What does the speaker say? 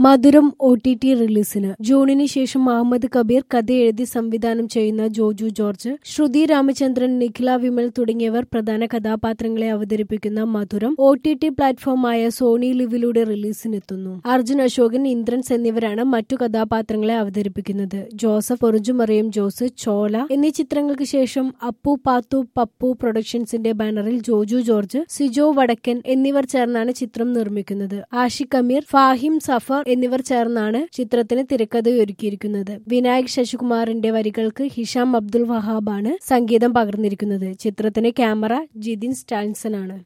മധുരം O T T റിലീസിന് ജൂണിന് ശേഷം അഹമ്മദ് കബീർ കഥ എഴുതി സംവിധാനം ചെയ്യുന്ന ജോജു ജോർജ് ശ്രുതി രാമചന്ദ്രൻ നിഖില വിമൽ തുടങ്ങിയവർ പ്രധാന കഥാപാത്രങ്ങളെ അവതരിപ്പിക്കുന്ന മധുരം ഒ ടി ടി പ്ലാറ്റ്ഫോമായ സോണി ലിവിലൂടെ റിലീസിനെത്തുന്നു അർജുൻ അശോകൻ ഇന്ദ്രൻസ് എന്നിവരാണ് മറ്റു കഥാപാത്രങ്ങളെ അവതരിപ്പിക്കുന്നത് ജോസഫ് പൊറുജുമറിയം ജോസ് ചോല എന്നീ ചിത്രങ്ങൾക്ക് ശേഷം അപ്പു പാത്തു പപ്പു പ്രൊഡക്ഷൻസിന്റെ ബാനറിൽ ജോജു ജോർജ് സിജോ വടക്കൻ എന്നിവർ ചേർന്നാണ് ചിത്രം നിർമ്മിക്കുന്നത് ആഷിഖ് അമീർ ഫാഹിം സഫർ എന്നിവർ ചേർന്നാണ് ചിത്രത്തിന് തിരക്കഥയൊരുക്കിയിരിക്കുന്നത് വിനായക് ശശികുമാറിന്റെ വരികൾക്ക് ഹിഷാം അബ്ദുൽ വഹാബാണ് സംഗീതം പകർന്നിരിക്കുന്നത് ചിത്രത്തിന് ക്യാമറ ജിതിൻ സ്റ്റാൻസൺ ആണ്